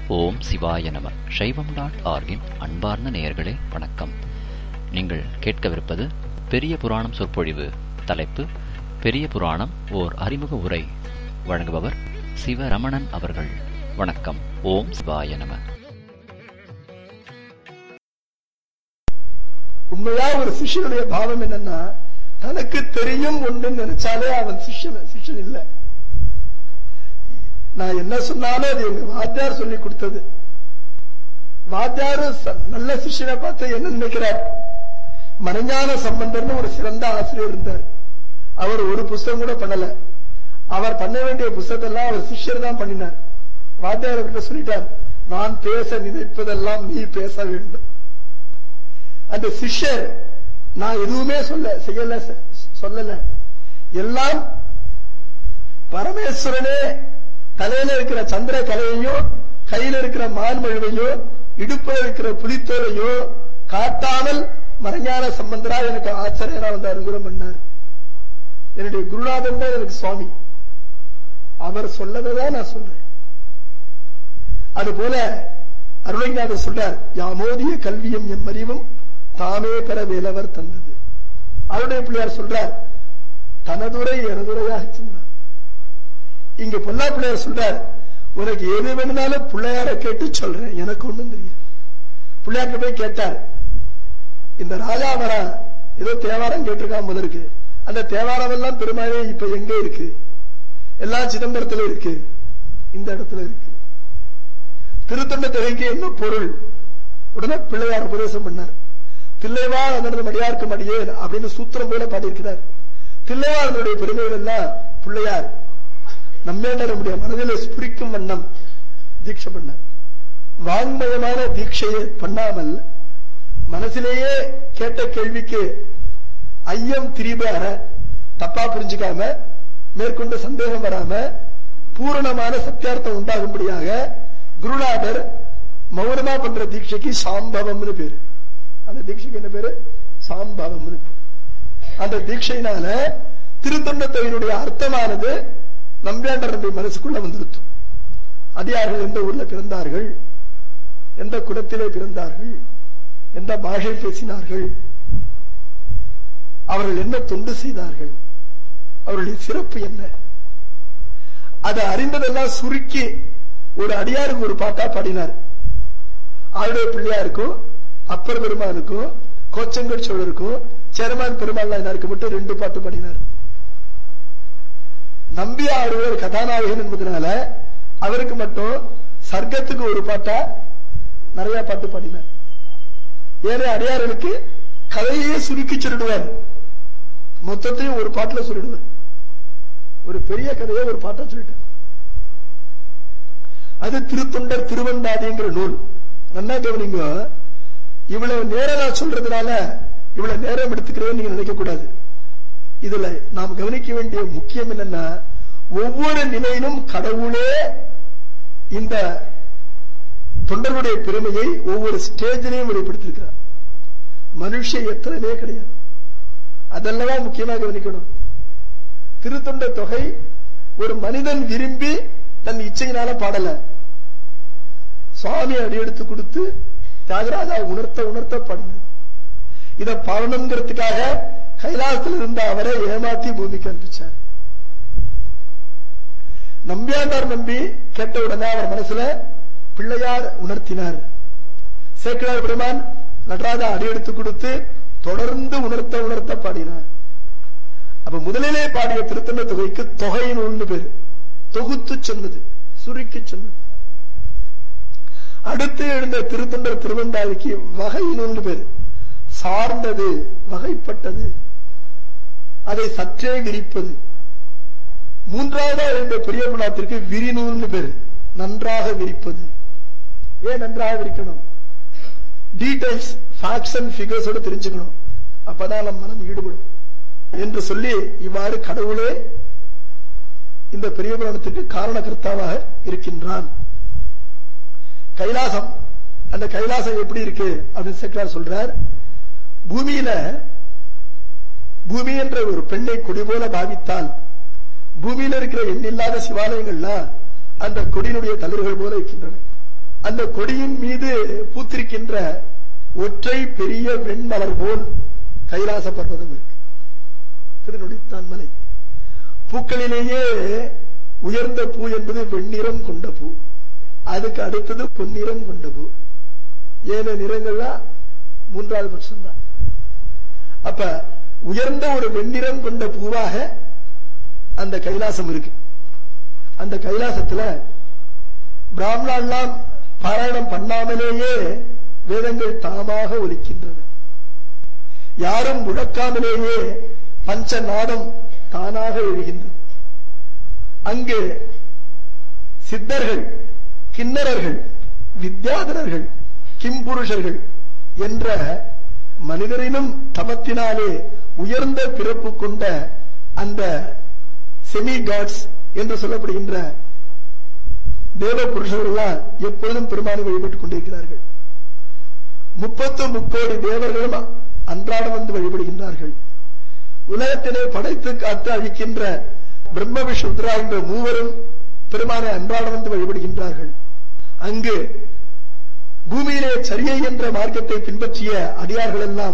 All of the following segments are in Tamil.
ஓம் சிவாய நம சைவம் டாட் ஆர்கின் அன்பார்ந்த நேயர்களே வணக்கம் நீங்கள் கேட்கவிருப்பது பெரிய புராணம் சொற்பொழிவு தலைப்பு பெரிய புராணம் ஓர் அறிமுக உரை வழங்குபவர் சிவரமணன் அவர்கள் வணக்கம் ஓம் சிவாய நம உண்மையா ஒரு சிஷ்யனுடைய பாவம் என்னன்னா தனக்கு தெரியும் ஒன்று நினைச்சாலே அவன் சிஷ்யன் சிஷ்யன் இல்ல நான் என்ன சொன்னாலும் அது எங்க வாத்தியார் சொல்லி கொடுத்தது வாத்தியாரு ச- நல்ல சிஷ்யனை பார்த்து என்ன நினைக்கிறார் மனஞான சம்பந்தர்னு ஒரு சிறந்த ஆசிரியர் இருந்தார் அவர் ஒரு புஸ்தகம் கூட பண்ணல அவர் பண்ண வேண்டிய புஸ்தகத்தெல்லாம் அவர் சிஷ்யர் தான் பண்ணினார் வாத்தியார் அவர்கிட்ட சொல்லிட்டார் நான் பேச நினைப்பதெல்லாம் நீ பேச வேண்டும் அந்த சிஷ்யர் நான் எதுவுமே சொல்ல செய்யல ச- சொல்லல எல்லாம் பரமேஸ்வரனே தலையில இருக்கிற சந்திர கலையையோ கையில இருக்கிற மான்மழுவையோ இடுப்புல இருக்கிற புலித்தோலையோ காட்டாமல் மறைஞான சம்பந்தரா எனக்கு ஆச்சரியனா வந்து அனுகிரம் பண்ணார் என்னுடைய குருநாதன் தான் எனக்கு சுவாமி அவர் சொல்லதை தான் நான் சொல்றேன் அதுபோல அருளைநாதர் சொல்றார் யாமோதிய கல்வியும் எம் அறிவும் தாமே பெற வேலவர் தந்தது அவருடைய பிள்ளையார் சொல்றார் தனதுரை எனதுரையாக சொன்னார் இங்க பொல்லா பிள்ளையார் சொல்றார் உனக்கு எது வேணும்னாலும் பிள்ளையார கேட்டு சொல்றேன் எனக்கு ஒண்ணும் தெரியாது பிள்ளையார்ட்ட போய் கேட்டார் இந்த ராஜா வரா ஏதோ தேவாரம் கேட்டிருக்கான் போல இருக்கு அந்த தேவாரம் எல்லாம் பெருமாளே இப்ப எங்க இருக்கு எல்லாம் சிதம்பரத்துல இருக்கு இந்த இடத்துல இருக்கு திருத்தொண்ட தொகைக்கு என்ன பொருள் உடனே பிள்ளையார் உபதேசம் பண்ணார் தில்லைவா அமர்ந்த மடியார்க்கு மடியேன் அப்படின்னு சூத்திரம் போல பாடியிருக்கிறார் தில்லைவாளனுடைய பெருமைகள் எல்லாம் பிள்ளையார் நம்மேண்ட நம்முடைய மனதிலே ஸ்புரிக்கும் வண்ணம் தீட்சை பண்ணார் வாங்மயமான தீட்சையை பண்ணாமல் மனசிலேயே கேட்ட கேள்விக்கு ஐயம் திரிபார தப்பா புரிஞ்சுக்காம மேற்கொண்டு சந்தேகம் வராம பூரணமான சத்தியார்த்தம் உண்டாகும்படியாக குருநாதர் மௌனமா பண்ற தீட்சைக்கு சாம்பவம்னு பேரு அந்த தீட்சைக்கு என்ன பேரு சாம்பவம்னு பேரு அந்த தீட்சையினால திருத்தொண்டத்தொகையினுடைய அர்த்தமானது நம்பியாண்டருடைய மனசுக்குள்ள வந்துருத்தும் அடியார்கள் எந்த ஊர்ல பிறந்தார்கள் எந்த குலத்திலே பிறந்தார்கள் எந்த பாஷை பேசினார்கள் அவர்கள் என்ன தொண்டு செய்தார்கள் அவருடைய சிறப்பு என்ன அதை அறிந்ததெல்லாம் சுருக்கி ஒரு அடியாருக்கு ஒரு பாட்டா பாடினார் ஆளுடைய பிள்ளையாருக்கும் அப்பர் பெருமானுக்கும் கோச்சங்கட் சோழருக்கும் சேரமான் பெருமாள் நாயனாருக்கு மட்டும் ரெண்டு பாட்டு பாடினார் நம்பி ஆடுவர் கதாநாயகன் என்பதனால அவருக்கு மட்டும் சர்க்கத்துக்கு ஒரு பாட்டா நிறைய பாட்டு பாடினார் ஏழை அடியார்களுக்கு கதையே சுருக்கி சொல்லிடுவார் மொத்தத்தையும் ஒரு பாட்டுல சொல்லிடுவார் ஒரு பெரிய கதையை ஒரு பாட்டா சொல்லிட்டார் அது திருத்தொண்டர் திருவந்தாதிங்கிற நூல் நல்லா கவனிங்க இவ்வளவு நேரம் நான் சொல்றதுனால இவ்வளவு நேரம் எடுத்துக்கிறேன்னு நீங்க நினைக்க கூடாது இதுல நாம் கவனிக்க வேண்டிய முக்கியம் என்னன்னா ஒவ்வொரு நிலையிலும் கடவுளே இந்த தொண்டர்களுடைய பெருமையை ஒவ்வொரு ஸ்டேஜிலையும் வெளிப்படுத்திருக்கிறார் மனுஷ எத்தனையே கிடையாது அதல்லவா முக்கியமா கவனிக்கணும் திருத்தொண்ட தொகை ஒரு மனிதன் விரும்பி தன் இச்சையினால பாடல சுவாமி அடியெடுத்து கொடுத்து தியாகராஜா உணர்த்த உணர்த்த பாடினது இத பாடணுங்கிறதுக்காக கைலாசத்தில் இருந்த அவரை ஏமாத்தி பூமிக்கு அனுப்பிச்சார் நம்பியாண்டார் நம்பி கேட்ட உடனே அவர் மனசுல பிள்ளையார் உணர்த்தினார் சேக்கிழார் பெருமான் நடராஜா அடியெடுத்து கொடுத்து தொடர்ந்து உணர்த்த உணர்த்த பாடினார் அப்ப முதலிலே பாடிய திருத்தண்ட தொகைக்கு தொகை நூல்னு பேரு தொகுத்து சொன்னது சுருக்கி சொன்னது அடுத்து எழுந்த திருத்தொண்டர் திருவந்தாளிக்கு வகை நூல்னு பேரு சார்ந்தது வகைப்பட்டது அதை சற்றே விரிப்பது மூன்றாவதா எழுந்த பெரிய புலாத்திற்கு விரிநூல்னு பேரு நன்றாக விரிப்பது ஏன் நன்றாக விரிக்கணும் டீடைல்ஸ் ஃபேக்ட்ஸ் அண்ட் ஃபிகர்ஸோட தெரிஞ்சுக்கணும் அப்பதான் நம் மனம் ஈடுபடும் என்று சொல்லி இவ்வாறு கடவுளே இந்த பெரிய புராணத்திற்கு காரணகர்த்தாவாக இருக்கின்றான் கைலாசம் அந்த கைலாசம் எப்படி இருக்கு அப்படின்னு சேக்கரார் சொல்றார் பூமியில பூமி என்ற ஒரு பெண்ணை கொடி போல பாவித்தால் பூமியில இருக்கிற எண்ணில்லாத சிவாலயங்கள்லாம் அந்த கொடியினுடைய தளிர்கள் போல இருக்கின்றன அந்த கொடியின் மீது பூத்திருக்கின்ற ஒற்றை பெரிய வெண்மலர் போல் கைலாச பர்வதம் இருக்கு திருநொடித்தான் மலை பூக்களிலேயே உயர்ந்த பூ என்பது வெண்ணிறம் கொண்ட பூ அதுக்கு அடுத்தது பொன்னிறம் கொண்ட பூ ஏன நிறங்கள்லாம் மூன்றாவது பட்சம் தான் அப்ப உயர்ந்த ஒரு வெண்ணிறம் கொண்ட பூவாக அந்த கைலாசம் இருக்கு அந்த கைலாசத்துல பிராமணாலாம் பாராயணம் பண்ணாமலேயே வேதங்கள் தாமாக ஒலிக்கின்றன யாரும் முழக்காமலேயே பஞ்ச நாதம் தானாக எழுகின்றது அங்கு சித்தர்கள் கிண்ணறர்கள் வித்யாதரர்கள் கிம்புருஷர்கள் என்ற மனிதரினும் தமத்தினாலே உயர்ந்த பிறப்பு கொண்ட அந்த செமி காட்ஸ் என்று சொல்லப்படுகின்ற தேவ புருஷர்கள்லாம் எப்பொழுதும் பெருமானை வழிபட்டுக் கொண்டிருக்கிறார்கள் முப்பத்து முக்கோடி தேவர்களும் அன்றாடம் வந்து வழிபடுகின்றார்கள் உலகத்திலே படைத்து காத்து அழிக்கின்ற பிரம்ம விஷ்ணுத்ரா என்ற மூவரும் பெருமானை அன்றாடம் வந்து வழிபடுகின்றார்கள் அங்கு பூமியிலே சரியை என்ற மார்க்கத்தை பின்பற்றிய அடியார்கள் எல்லாம்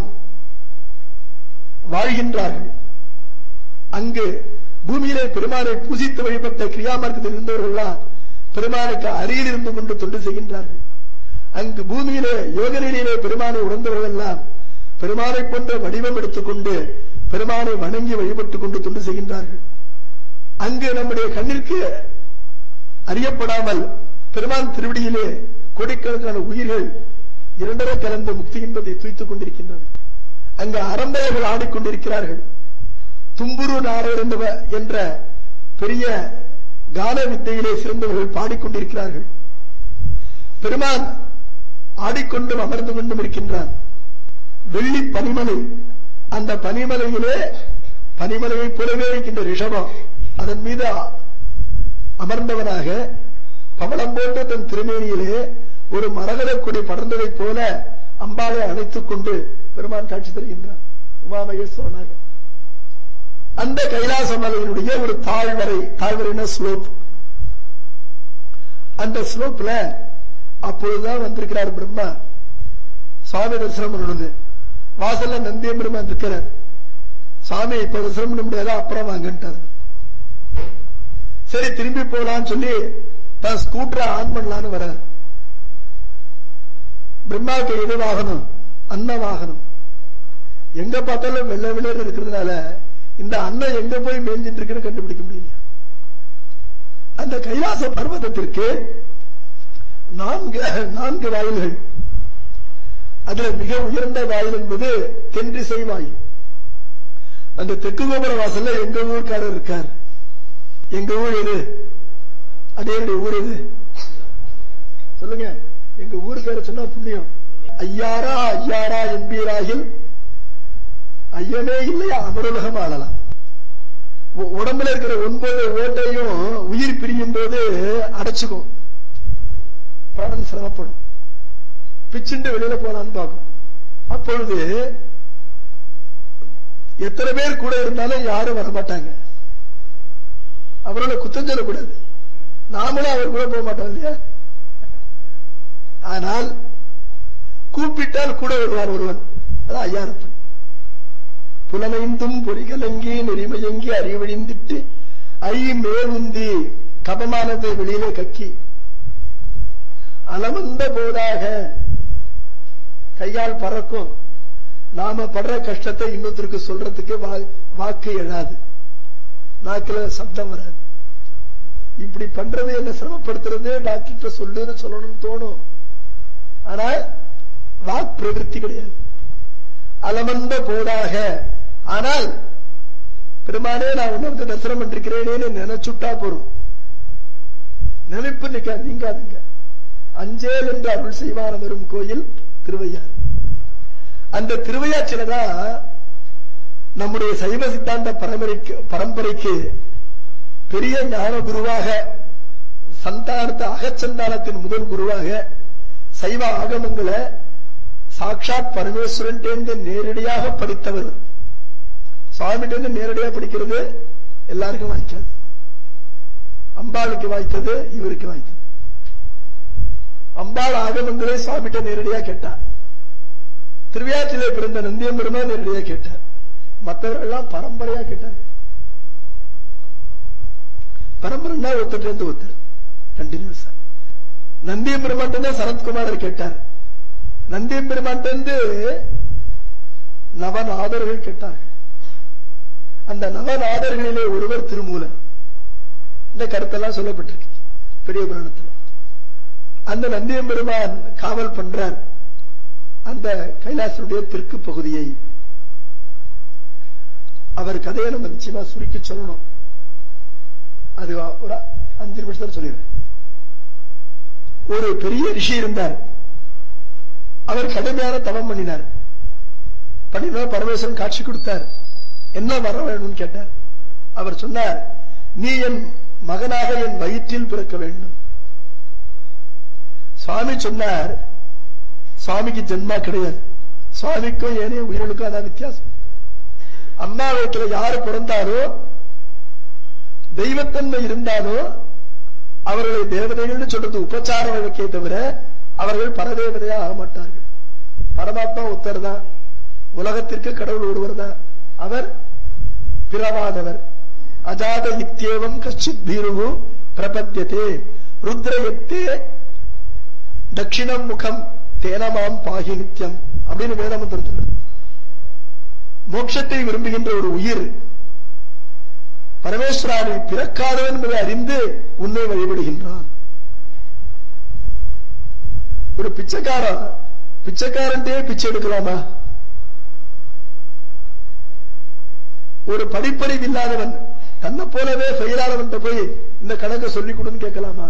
வாழ்கின்றார்கள் அங்கு பூமியிலே பெருமானை பூஜித்து வழிபட்ட கிரியா மார்க்கத்தில் இருந்தவர்கள்லாம் பெருமானுக்கு அருகில் இருந்து கொண்டு தொண்டு செய்கின்றார்கள் அங்கு பூமியிலே யோக நிலையிலே பெருமானை உணர்ந்தவர்கள் எல்லாம் பெருமானை போன்ற வடிவம் எடுத்துக்கொண்டு பெருமானை வணங்கி வழிபட்டுக் கொண்டு தொண்டு செய்கின்றார்கள் அங்கு நம்முடைய கண்ணிற்கு அறியப்படாமல் பெருமான் திருவடியிலே கோடிக்கணக்கான உயிர்கள் இரண்டரை கலந்து முக்தி என்பதை துய்த்துக் கொண்டிருக்கின்றன அங்கு அறம்பையர்கள் ஆடிக்கொண்டிருக்கிறார்கள் தும்புரு நாரர் என்பவ- என்ற பெரிய கான வித்தையிலே சிறந்தவர்கள் பாடிக்கொண்டிருக்கிறார்கள் பெருமான் ஆடிக்கொண்டும் அமர்ந்து கொண்டும் இருக்கின்றான் வெள்ளி பனிமலை அந்த பனிமலையிலே பனிமலையைப் போலவே இருக்கின்ற ரிஷபம் அதன் மீது அமர்ந்தவனாக பவளம் போன்ற தன் திருமேனியிலே ஒரு மரகதக் கொடி படர்ந்ததைப் போல அம்பாளை அணைத்துக் கொண்டு பெருமான் காட்சி தருகின்றான் உமாமகேஸ்வரனாக அந்த கைலாச மலையினுடைய ஒரு தாழ்வரை தாழ்வரைன ஸ்லோப் அந்த ஸ்லோப்ல அப்பொழுதுதான் வந்திருக்கிறார் பிரம்மா சுவாமி தரிசனம் பண்ணணும்னு வாசல்ல நந்திய பெருமான் இருக்கிறார் சாமி இப்ப தரிசனம் பண்ண முடியாதா அப்புறம் வாங்கன்ட்டாரு சரி திரும்பி போலான்னு சொல்லி தான் ஸ்கூட்டரை ஆன் பண்ணலான்னு வர்றார் பிரம்மாவுக்கு எது வாகனம் அன்ன வாகனம் எங்க பார்த்தாலும் வெள்ளை வெள்ளை இருக்கிறதுனால இந்த அன்னம் எங்க போய் மேய்ஞ்சிட்டு இருக்குன்னு கண்டுபிடிக்க முடியல அந்த கைலாச பர்வதத்திற்கு நான்கு நான்கு வாயில்கள் அதுல மிக உயர்ந்த வாயில் என்பது தென்றிசை வாயில் அந்த தெற்கு கோபுர வாசல்ல எங்க ஊர்க்காரர் இருக்கார் எங்க ஊர் எது அதே ஊர் எது சொல்லுங்க எங்க ஊருக்காரர் சொன்னா புண்ணியம் ஐயாரா ஐயாரா என்பீராகில் ஐயமே இல்லையா அமருலகம் ஆளலாம் உ- உடம்புல இருக்கிற ஒன்பது ஓட்டையும் உயிர் பிரியும் போது அடைச்சுக்கும் பிராணன் சிரமப்படும் பிச்சுண்டு வெளியில போலான்னு பார்க்கும் அப்பொழுது எத்தனை பேர் கூட இருந்தாலும் யாரும் வரமாட்டாங்க அவரோட குத்தம் சொல்லக்கூடாது நாமளும் அவர் கூட போக மாட்டோம் இல்லையா ஆனால் கூப்பிட்டால் கூட வருவார் ஒருவன் அதான் ஐயாரப்பன் புலமைந்தும் பொறிகலங்கி நெறிமையங்கி அறிவழிந்திட்டு ஐ மேலுந்தி கபமானது வெளியிலே கக்கி அலமந்த போதாக கையால் பறக்கும் நாம படுற கஷ்டத்தை இன்னொருத்தருக்கு சொல்றதுக்கு வா- வாக்கு எழாது நாக்குல சப்தம் வராது இப்படி பண்றது என்ன சிரமப்படுத்துறது டாக்டர்கிட்ட சொல்லுன்னு சொல்லணும்னு தோணும் ஆனால் வாக் பிரவிற்த்தி கிடையாது அலமந்த போதாக ஆனால் பெருமானே நான் உன்னை வந்து தரிசனம் பண்ணிருக்கிறேனேன்னு நினைச்சுட்டா போறோம் நினைப்பு நிக்க நீங்காதுங்க அஞ்சேல் என்று அருள் செய்வான வரும் கோயில் திருவையாறு அந்த திருவையாற்றில்தான் நம்முடைய சைவ சித்தாந்த பரம்பரைக்கு பரம்பரைக்கு பெரிய ஞான குருவாக சந்தானத்து அகச்சந்தானத்தின் முதல் குருவாக சைவ ஆகமங்களை சாட்சாத் பரமேஸ்வரன் நேரடியாக படித்தவர் சுவாமிகிட்ட நேரடியாக படிக்கிறது எல்லாருக்கும் வாய்க்காது அம்பாளுக்கு வாய்த்தது இவருக்கு வாய்த்தது அம்பாள் ஆகமங்களே சுவாமிகிட்ட நேரடியா கேட்டா திருவியாற்றிலே பிறந்த நந்தியம் பெருமான் நேரடியா கேட்டார் மற்றவர்கள் எல்லாம் பரம்பரையா கேட்டாங்க பரம்பரைன்னா ஒருத்தர் இருந்து ஒருத்தர் கண்டினியூஸா நந்தியம் பெருமான் தான் சரத்குமாரர் கேட்டார் நந்தியம் பெருமான் இருந்து நவநாதர்கள் கேட்டார்கள் அந்த நவநாதர்களிலே ஒருவர் திருமூலர் இந்த கருத்தெல்லாம் சொல்லப்பட்டிருக்கு பெரிய புராணத்தில் அந்த நந்தியம் பெருமான் காவல் பண்றார் அந்த கைலாசனுடைய தெற்கு பகுதியை அவர் கதையை நம்ம நிச்சயமா சுருக்கி சொல்லணும் அது ஒரு அஞ்சு நிமிஷத்துல சொல்லிடுறேன் ஒரு பெரிய ரிஷி இருந்தார் அவர் கடுமையான தவம் பண்ணினார் பண்ணினா பரமேஸ்வரன் காட்சி கொடுத்தார் என்ன வர வேணும்னு கேட்டார் அவர் சொன்னார் நீ என் மகனாக என் வயிற்றில் பிறக்க வேண்டும் சுவாமி சொன்னார் சுவாமிக்கு ஜென்மா கிடையாது சுவாமிக்கும் ஏனைய உயிர்களுக்கும் அதான் வித்தியாசம் அம்மா வயிற்றுல யாரு பிறந்தாரோ தெய்வத்தன்மை இருந்தாலோ அவர்களை தேவதைகள்னு சொல்றது உபச்சார வழக்கே தவிர அவர்கள் பரதேவதையா ஆக மாட்டார்கள் பரமாத்மா ஒருத்தர் தான் உலகத்திற்கு கடவுள் ஒருவர் தான் அவர் பிறவாதவர் அஜாத இத்தியேவம் கச்சித் பீருவு பிரபத்தியதே ருத்ரயத்தே தட்சிணம் முகம் தேனமாம் பாகி நித்தியம் அப்படின்னு வேதமந்திரம் சொல்லுது மோட்சத்தை விரும்புகின்ற ஒரு உயிர் பரமேஸ்வரானை பிறக்காதவன் என்பதை அறிந்து உன்னை வழிபடுகின்றான் ஒரு பிச்சைக்காரன் பிச்சைக்காரன்டே பிச்சை எடுக்கலாமா ஒரு படிப்பறிவு இல்லாதவன் தன்னை போலவே ஃபெயிலானவன் போய் இந்த கணக்கை சொல்லிக் கொடுன்னு கேட்கலாமா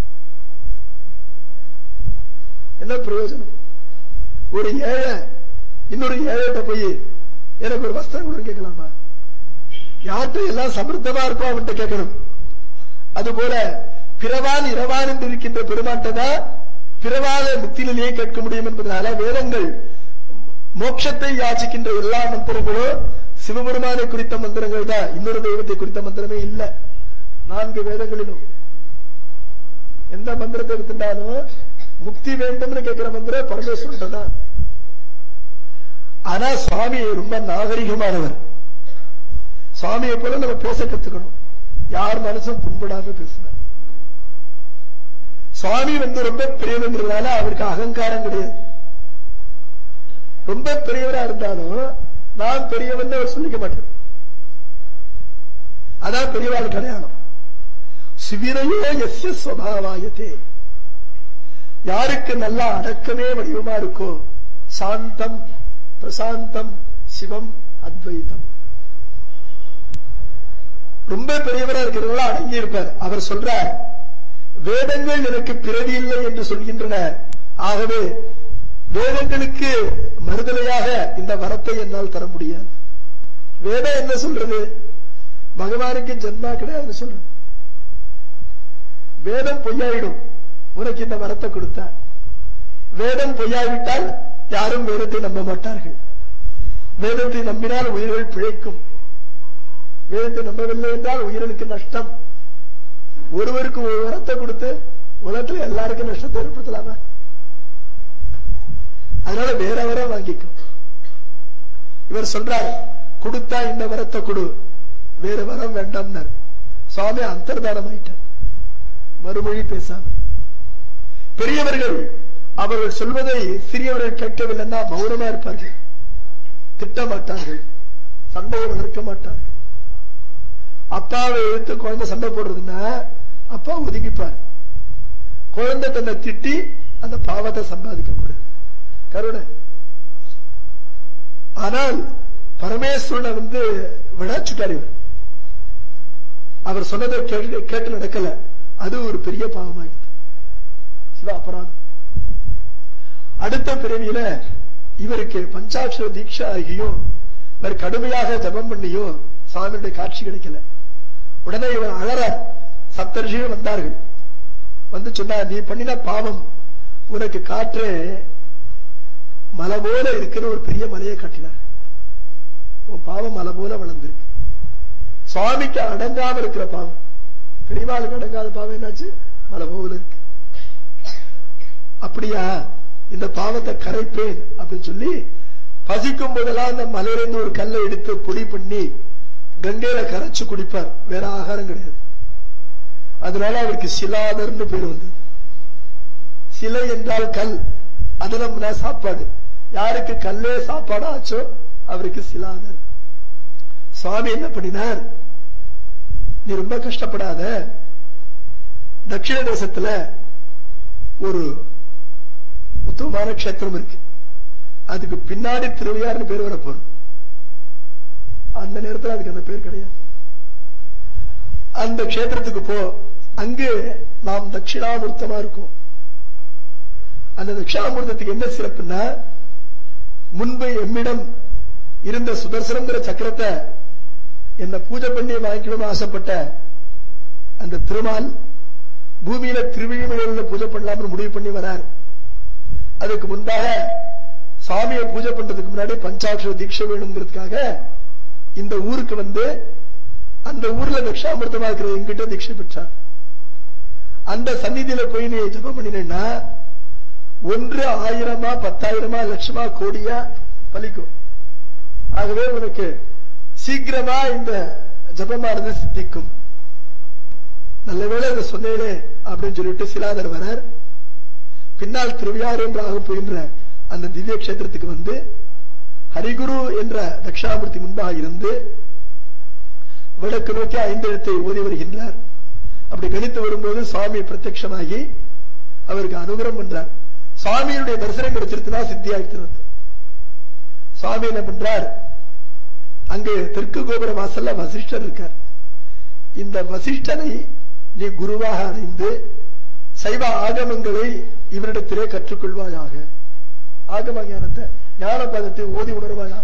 என்ன பிரயோஜனம் ஒரு ஏழை இன்னொரு ஏழைட்ட போய் எனக்கு ஒரு வஸ்திரம் கொடுன்னு கேட்கலாமா யார்கிட்ட எல்லாம் சமிருத்தமா இருப்போ அவன்கிட்ட கேட்கணும் அதுபோல பிறவான் இரவான் என்று இருக்கின்ற பெருமான்கிட்ட தான் பிறவாத முக்தியிலேயே கேட்க முடியும் என்பதனால வேதங்கள் மோட்சத்தை யாச்சிக்கின்ற எல்லா மந்திரங்களும் சிவபெருமானை குறித்த மந்திரங்கள் தான் இன்னொரு தெய்வத்தை குறித்த மந்திரமே இல்ல நான்கு வேதங்களிலும் எந்த மந்திரத்தை எடுத்துட்டாலும் முக்தி வேண்டும்னு கேட்கிற மந்திரம் பரமேஸ்வரன் தான் ஆனா சுவாமி ரொம்ப நாகரிகமானவர் சுவாமியை போல நம்ம பேச கத்துக்கணும் யார் மனசும் புண்படாம பேசினார் சுவாமி வந்து ரொம்ப பெரியவங்கிறதுனால அவருக்கு அகங்காரம் கிடையாது ரொம்ப பெரியவரா இருந்தாலும் நான் பெரியவன் அவர் சொல்லிக்க மாட்டேன் அதான் பெரியவாள் கல்யாணம் சிவிரையோ எஸ்ய சுவாவாயத்தே யாருக்கு நல்லா அடக்கமே வடிவமா இருக்கோ சாந்தம் பிரசாந்தம் சிவம் அத்வைதம் ரொம்ப பெரியவரா இருக்கிறவங்களா அடங்கி இருப்பார் அவர் சொல்றார் வேதங்கள் எனக்கு பிறவி இல்லை என்று சொல்கின்றன ஆகவே வேதங்களுக்கு மறுதலையாக இந்த வரத்தை என்னால் தர முடியாது வேதம் என்ன சொல்றது பகவானுக்கு ஜென்மா கிடையாது சொல்றது வேதம் பொய்யாயிடும் உனக்கு இந்த வரத்தை கொடுத்தா வேதம் பொய்யாவிட்டால் யாரும் வேதத்தை நம்ப மாட்டார்கள் வேதத்தை நம்பினால் உயிர்கள் பிழைக்கும் வேதத்தை நம்பவில்லை என்றால் உயிர்களுக்கு நஷ்டம் ஒருவருக்கு ஒரு வரத்தை கொடுத்து உலகத்தில் எல்லாருக்கும் நஷ்டத்தை ஏற்படுத்தலாமா அதனால வேற வரம் வாங்கிக்கும் இவர் சொல்றார் கொடுத்தா இந்த வரத்தை கொடு வேற வரம் வேண்டாம்னார் சுவாமி அந்தர்தானம் ஆயிட்டார் மறுமொழி பேசாம பெரியவர்கள் அவர்கள் சொல்வதை சிறியவர்கள் கேட்கவில்லைன்னா மௌனமா இருப்பார்கள் திட்ட மாட்டார்கள் சண்டையை வளர்க்க மாட்டார்கள் அப்பாவை எழுத்து குழந்தை சண்டை போடுறதுன்னா அப்பா ஒதுங்கிப்பார் குழந்தை தன்னை திட்டி அந்த பாவத்தை சம்பாதிக்க கூடாது கருணை ஆனால் பரமேஸ்வரனை வந்து விடாச்சுட்டார் இவர் அவர் சொன்னதை கேட்டு கேட்டு நடக்கல அது ஒரு பெரிய பாவமாயிடுது சிவ அபராதம் அடுத்த பிறவியில இவருக்கு பஞ்சாட்சர தீட்சை ஆகியும் இவர் கடுமையாக ஜபம் பண்ணியும் சுவாமியுடைய காட்சி கிடைக்கல உடனே இவர் அழற சப்தர்ஷிகள் வந்தார்கள் வந்து சொன்னார் நீ பண்ணின பாவம் உனக்கு காற்று மலை போல இருக்கிற ஒரு பெரிய மலையை காட்டினார் உன் பாவம் மலை போல வளர்ந்திருக்கு சுவாமிக்கு அடங்காம இருக்கிற பாவம் பெரியவாளுக்கு அடங்காத பாவம் என்னாச்சு மலை போல இருக்கு அப்படியா இந்த பாவத்தை கரைப்பேன் அப்படின்னு சொல்லி பசிக்கும் போதெல்லாம் அந்த மலையிலிருந்து ஒரு கல்லை எடுத்து பொடி பண்ணி கங்கையில கரைச்சு குடிப்பார் வேற ஆகாரம் கிடையாது அதனால அவருக்கு சிலாதர்னு பேர் வந்தது சிலை என்றால் கல் அது நம்ம சாப்பாடு யாருக்கு கல்லே சாப்பாடு ஆச்சோ அவருக்கு சிலாதர் சுவாமி என்ன பண்ணினார் நீ ரொம்ப கஷ்டப்படாத தட்சிண தேசத்துல ஒரு உத்தமமான கஷேத்திரம் இருக்கு அதுக்கு பின்னாடி திருவையார்னு பேர் வர போறோம் அந்த நேரத்துல அதுக்கு அந்த பேர் கிடையாது அந்த கஷேத்திரத்துக்கு போ அங்கு நாம் தட்சிணாமூர்த்தமா இருக்கோம் அந்த தட்சிணாமூர்த்தத்துக்கு என்ன சிறப்புன்னா முன்பு எம்மிடம் இருந்த சுதர்சனங்கிற சக்கரத்தை என்ன பூஜை பண்ணி வாங்கிக்கணும்னு ஆசைப்பட்ட அந்த திருமால் பூமியில திருவிழிமலையில பூஜை பண்ணலாம்னு முடிவு பண்ணி வரார் அதுக்கு முன்பாக சாமியை பூஜை பண்றதுக்கு முன்னாடி பஞ்சாட்சர தீட்சை வேணுங்கிறதுக்காக இந்த ஊருக்கு வந்து அந்த ஊர்ல தட்சாமிர்தமா இருக்கிற எங்கிட்ட தீட்சை பெற்றார் அந்த சந்நிதியில போய் நீ ஜபம் பண்ணினா ஒன்று ஆயிரமா பத்தாயிரமா லட்சமா கோடியா பலிக்கும் ஆகவே உனக்கு சீக்கிரமா இந்த ஜபமானது சித்திக்கும் நல்லவேளை இதை சொன்னேனே அப்படின்னு சொல்லிட்டு சிலாதர் வரார் பின்னால் திருவியாறு என்று ஆக போகின்ற அந்த திவ்ய கஷேத்திரத்துக்கு வந்து ஹரிகுரு என்ற தட்சாமூர்த்தி முன்பாக இருந்து வடக்கு நோக்கி ஐந்து எழுத்தை ஓதி வருகின்றார் அப்படி கணித்து வரும்போது சுவாமி பிரத்யட்சமாகி அவருக்கு அனுகிரம் பண்றார் சுவாமியுடைய தரிசனம் கிடைச்சிருச்சுன்னா சித்தியாகிறது சுவாமி என்ன பண்றார் அங்கு தெற்கு கோபுர வாசல்ல வசிஷ்டர் இருக்கார் இந்த வசிஷ்டனை நீ குருவாக அடைந்து சைவ ஆகமங்களை இவரிடத்திலே கற்றுக்கொள்வாயாக ஆகம ஞானத்தை ஞானபதத்தை ஓதி உணர்வாயாக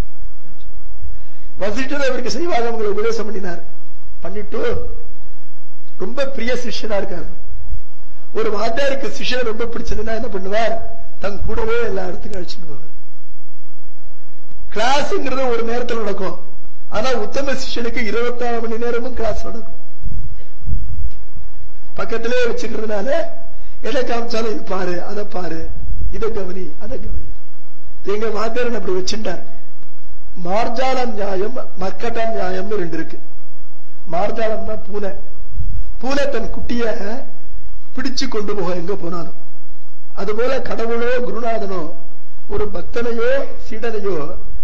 வசிஷ்டர் அவருக்கு சைவ ஆகமங்களை உபதேசம் பண்ணினார் பண்ணிட்டு ரொம்ப பிரிய சிஷ்யனா இருக்காரு ஒரு வாத்தியாருக்கு சிஷ்யனை ரொம்ப பிடிச்சதுன்னா என்ன பண்ணுவார் தன் கூடவே எல்லா இடத்துக்கும் அழைச்சிட்டு போவார் கிளாஸ்ங்கிறது ஒரு நேரத்தில் நடக்கும் ஆனா உத்தம சிஷ்யனுக்கு இருபத்தாறு மணி நேரமும் கிளாஸ் நடக்கும் பக்கத்திலே வச்சுக்கிறதுனால எதை காமிச்சாலும் இது பாரு அதை பாரு இதை கவனி அதை கவனி எங்க வாத்தியாரன் அப்படி வச்சுட்டார் மார்ஜால நியாயம் மக்கட்ட நியாயம்னு ரெண்டு இருக்கு மார்ஜாலம்னா பூனை பூனை தன் குட்டிய பிடிச்சு கொண்டு போக எங்க போனாலும் அதுபோல கடவுளோ குருநாதனோ ஒரு பக்தனையோ சீடனையோ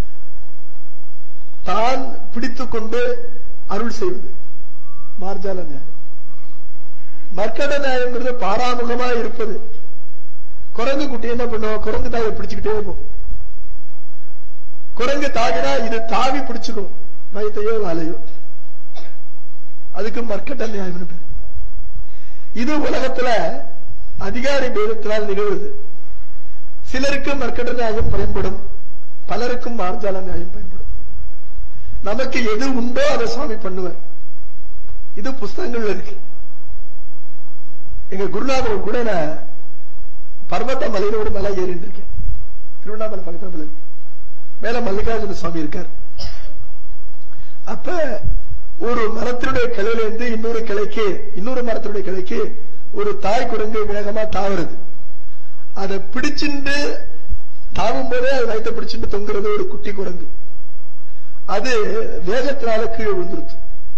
தான் பிடித்துக் கொண்டு அருள் செய்வது மார்ஜால நியாயம் மர்க்கட நியாயங்கிறது பாராமுகமா இருப்பது குரங்கு குட்டி என்ன பண்ணும் குரங்கு தாயை பிடிச்சுக்கிட்டே போகும் குரங்கு தாவினா இது தாவி பிடிச்சுக்கும் வயத்தையோ வாழையோ அதுக்கு மர்க்கட்ட நியாயம்னு பேர் இது உலகத்துல அதிகாரி பேதத்தினால் நிகழ்வுது சிலருக்கு மர்க்கட்ட நியாயம் பயன்படும் பலருக்கும் மார்ஜால நியாயம் பயன்படும் நமக்கு எது உண்டோ அதை சுவாமி பண்ணுவார் இது புஸ்தகங்கள்ல இருக்கு எங்க குருநாதர் கூட நான் பர்வத மலையில ஒரு மலை ஏறிட்டு இருக்கேன் திருவண்ணாமலை பக்கத்துல இருக்கு மேல மல்லிகார்ஜுன சுவாமி இருக்கார் அப்ப ஒரு மரத்தினுடைய கிளையில இருந்து இன்னொரு கிளைக்கு இன்னொரு மரத்தினுடைய கிளைக்கு ஒரு தாய் குரங்கு வேகமா தாவுறது அதை பிடிச்சிட்டு தாவும் போதே அது வயத்தை பிடிச்சிட்டு தொங்குறது ஒரு குட்டி குரங்கு அது வேகத்தினால கீழே விழுந்துருச்சு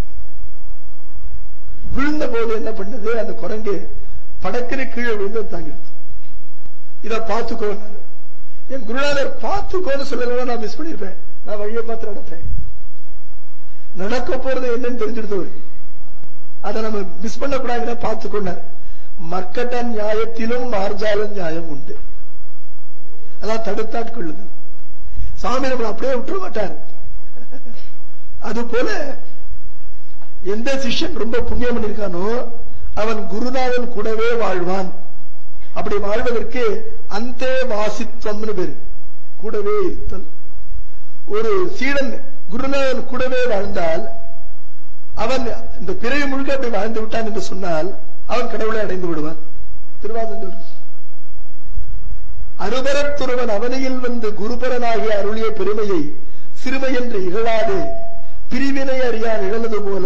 விழுந்த போது என்ன பண்ணது அந்த குரங்கு படக்குன்னு கீழே விழுந்து தாங்கிடுச்சு இத பார்த்துக்கோ என் குருநாதர் பார்த்துக்கோன்னு சொல்லலைன்னா நான் மிஸ் பண்ணிருப்பேன் நான் வழியை பார்த்து நடப்பேன் நடக்க போறது என்னன்னு தெரிஞ்சிருந்தது அவருக்கு. அதை நம்ம மிஸ் பண்ணக்கூடாதுன்னா பார்த்துக்கொண்டார் மக்கட்ட நியாயத்திலும் மார்ஜால நியாயம் உண்டு அதான் தடுத்தாட்கொள்ளுது சாமி நம்மளை அப்படியே விட்டுற மாட்டார் அது போல எந்த சிஷ்யன் ரொம்ப புண்ணியம் பண்ணிருக்கானோ அவன் குருநாதன் கூடவே வாழ்வான் அப்படி வாழ்வதற்கு அந்த வாசித்வம்னு பேரு கூடவே இருத்தல் ஒரு சீடன் குருநாதன் கூடவே வாழ்ந்தால் அவன் இந்த பிறவி முழுக்க அப்படி வாழ்ந்து விட்டான் என்று சொன்னால் அவன் கடவுளை அடைந்து விடுவான் திருவாதம் சொல்றது அருபரத்துருவன் அவனையில் வந்து குருபரனாகிய அருளிய பெருமையை சிறுமை என்று இகழாது பிரிவினை அறியா நிழலது போல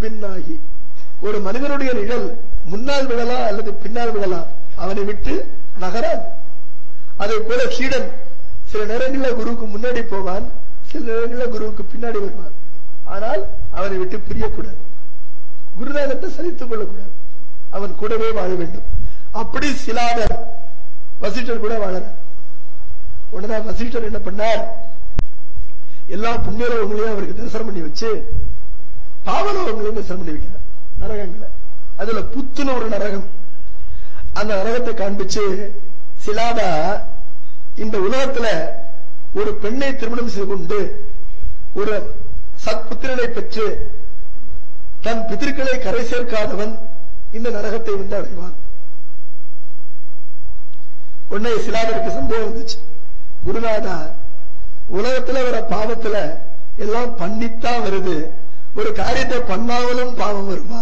முன்பின்னாகி ஒரு மனிதனுடைய நிழல் முன்னால் விழலாம் அல்லது பின்னால் விழலாம் அவனை விட்டு நகராது அதே போல சீடன் சில நேரங்களில் குருவுக்கு முன்னாடி போவான் சில நேரங்களில் குருவுக்கு பின்னாடி வருவான் ஆனால் அவனை விட்டு பிரியக்கூடாது குருநாதத்தை சலித்துக் கொள்ளக்கூடாது அவன் கூடவே வாழ வேண்டும் அப்படி சிலாதர் வசிஷ்டர் கூட வாழறார் உடனே வசிஷ்டர் என்ன பண்ணார் எல்லா புண்ணியலோகங்களையும் அவருக்கு தரிசனம் பண்ணி வச்சு பாவலோகங்களையும் தரிசனம் பண்ணி வைக்கிறார் நரகங்களை அதுல புத்துன ஒரு நரகம் அந்த நரகத்தை காண்பிச்சு சிலாதா இந்த உலகத்துல ஒரு பெண்ணை திருமணம் செய்து கொண்டு ஒரு சத்புத்திரனை பெற்று தன் பிதற்களை கரை சேர்க்காதவன் இந்த நரகத்தை வந்து அடைவான் உடனே சிலாதருக்கு சம்பவம் வந்துச்சு குருநாதா உலகத்துல வர பாவத்துல எல்லாம் பண்ணித்தான் வருது ஒரு காரியத்தை பண்ணாமலும் பாவம் வருமா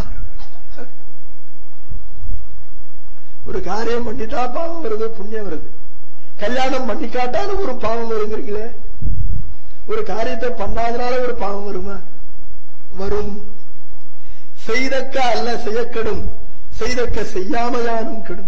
ஒரு காரியம் பண்ணிட்டா பாவம் வருது புண்ணியம் வருது கல்யாணம் பண்ணிக்காட்டாலும் ஒரு பாவம் வருங்கிறீங்களே ஒரு காரியத்தை பண்ணாதனால ஒரு பாவம் வருமா வரும் செய்தக்க அல்ல செய்யக்கெடும் செய்தக்க செய்யாமையானும் கெடும்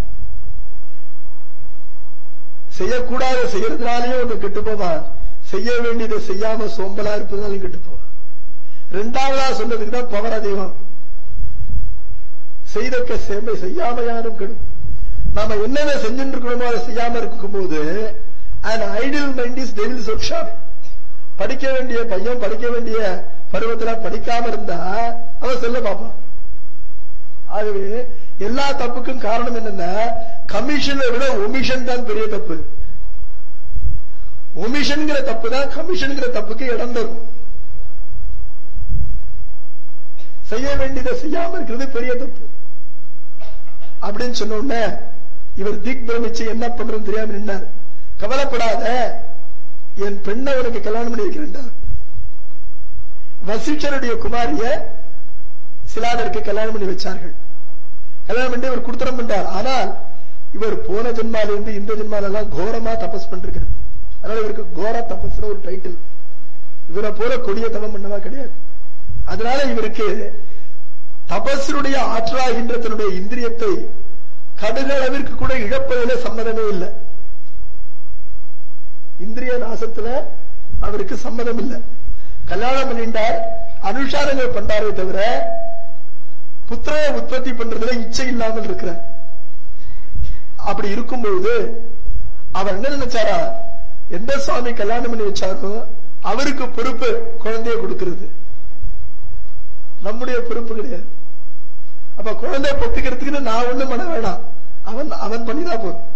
செய்யக்கூடாத செய்யறதுனாலயும் ஒண்ணு கெட்டு போவான் செய்ய வேண்டியதை செய்யாம சோம்பலா இருப்பதுனாலும் கெட்டு போவான் ரெண்டாவதா சொன்னதுக்கு தான் பவர் அதிகம் செய்தக்க சேமை செய்யாமையானும் கெடும் நாம என்னென்ன செஞ்சுட்டு இருக்கணுமோ அதை செய்யாம இருக்கும்போது an idle mind is devil's workshop படிக்க வேண்டிய பையன் படிக்க வேண்டிய பருவத்துல படிக்காம இருந்தா அவன் செல்ல பார்ப்பான் ஆகவே எல்லா தப்புக்கும் காரணம் என்னன்னா கமிஷனை விட ஒமிஷன் தான் பெரிய தப்பு ஒமிஷன்ங்கிற தப்பு தான் கமிஷன்ங்கிற தப்புக்கு இடம் தரும் செய்ய வேண்டியதை செய்யாம இருக்கிறது பெரிய தப்பு அப்படின்னு சொன்ன உடனே இவர் திக் பிரமிச்சு என்ன பண்றதுன்னு தெரியாம நின்னார் கவலைப்படாத என் பெண்ணை உனக்கு கல்யாணம் பண்ணி வைக்கிறேன்டா வசிஷ்டருடைய குமாரிய சிலாதருக்கு கல்யாணம் பண்ணி வச்சார்கள் கல்யாணம் பண்ணி இவர் குடுத்தனம் பண்ணார் ஆனால் இவர் போன ஜென்மால இருந்து இந்த ஜென்மால எல்லாம் கோரமா தபஸ் பண்ணிருக்காரு அதனால இவருக்கு கோர தபஸ்னு ஒரு டைட்டில் இவரை போல கொடிய தவம் பண்ணவா கிடையாது அதனால இவருக்கு தபஸருடைய ஆற்றலாகின்ற தன்னுடைய இந்திரியத்தை கடுகளவிற்கு கூட இழப்பதில் சம்மதமே இல்லை இந்திரிய நாசத்துல அவருக்கு சம்மதம் இல்லை கல்யாணம் பண்ணிட்டார் அனுஷ்டானங்கள் பண்றாரே தவிர புத்திரைய உற்பத்தி பண்றதுல இச்சை இல்லாமல் இருக்கிறார் அப்படி இருக்கும்போது அவர் என்ன நினைச்சாரா எந்த சுவாமி கல்யாணம் பண்ணி வச்சாரோ அவருக்கு பொறுப்பு குழந்தைய கொடுக்கிறது நம்முடைய பொறுப்பு கிடையாது அப்ப குழந்தைய பொத்துக்கிறதுக்குன்னு நான் ஒண்ணும் பண்ண வேணாம் அவன் அவன் பண்ணிதான் போதும்